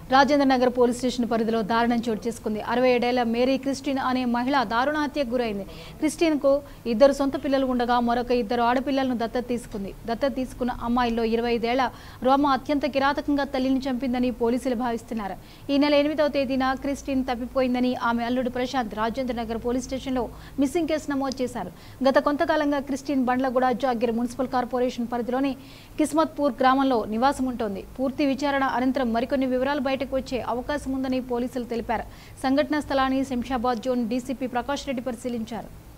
Rajendra Nagar police station పరిధిలో దారుణం చోటు చేసుకుంది అరవై ఏడేళ్ల మేరీ క్రిస్టిన్ అనే మహిళ దారుణ హత్యకు గురైంది క్రిస్టిన్కు ఇద్దరు సొంత పిల్లలు ఉండగా మరొక ఇద్దరు ఆడపిల్లలను దత్తత తీసుకుంది దత్తత తీసుకున్న అమ్మాయిల్లో ఇరవై ఐదేళ్ల రోమ అత్యంత కిరాతకంగా తల్లిని చంపిందని పోలీసులు భావిస్తున్నారు ఈ నెల ఎనిమిదవ తేదీన క్రిస్టిన్ తప్పిపోయిందని ఆమె అల్లుడు ప్రశాంత్ రాజేంద్ర నగర్ పోలీస్ స్టేషన్లో మిస్సింగ్ కేసు నమోదు చేశారు గత కొంతకాలంగా Christine Bandlaguda Jagir municipal corporation పరిధిలోని కిస్మత్పూర్ గ్రామంలో నివాసం ఉంటోంది పూర్తి విచారణ అనంతరం మరికొన్ని వివరాలు బయటకు వచ్చే అవకాశం ఉందని పోలీసులు తెలిపారు సంఘటనా స్థలాన్ని శంషాబాద్ జోన్ డీసీపీ ప్రకాష్ రెడ్డి పరిశీలించారు